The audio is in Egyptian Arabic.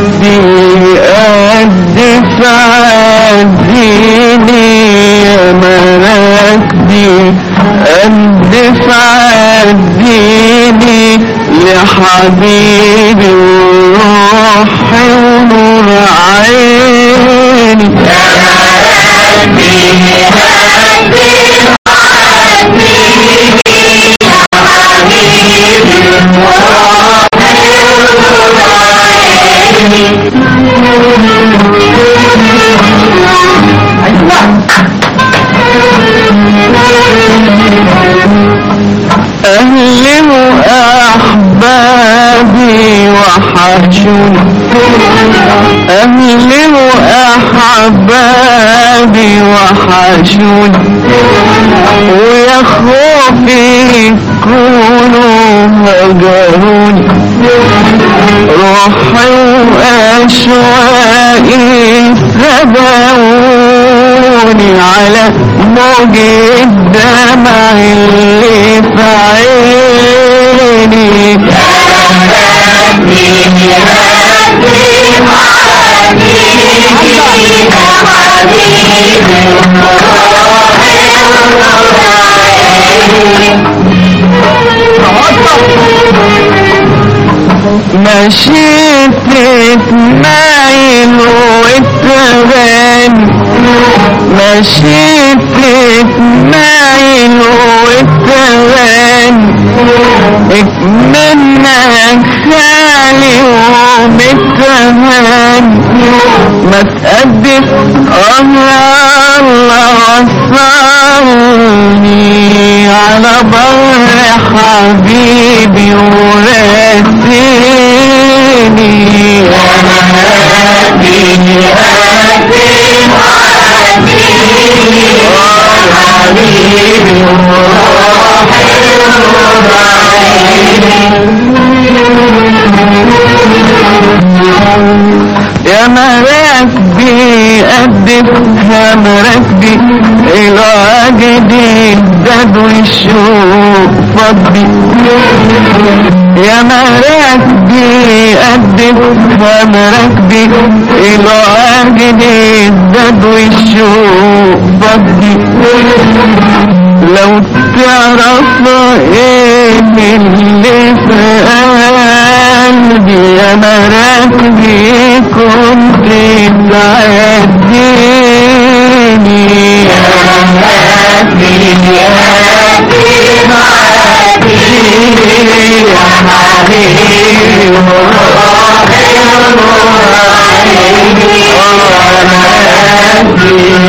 مراكبي قد عزيني يا مراكبي قد عزيني لحبيبي وروحي ونور عيني أهلي وأحبابي وحشوني أهلي وأحبابي وحشوني ويا خوفي يكونوا هجروني روحي وأشواقي سبقوني على موج الدمع اللي في عيني مشيت تتمايل وتغني مشيت تتمايل وتغني منك خالي ومتهن ما تقدس الله الله وصلني على بر حبيبي وراسيني يا مراكبي قدتها مراكبي العجدي الدد والشوق فضي يا مراكبي قدتها مراكبي العجدي الدد والشوق فضي لو تعرف ايه اللي في قلبي يا مراكبي كنت تعديني يا مراكبي يا حبيبي يا حبيبي روحي ونور عيني يا مراكبي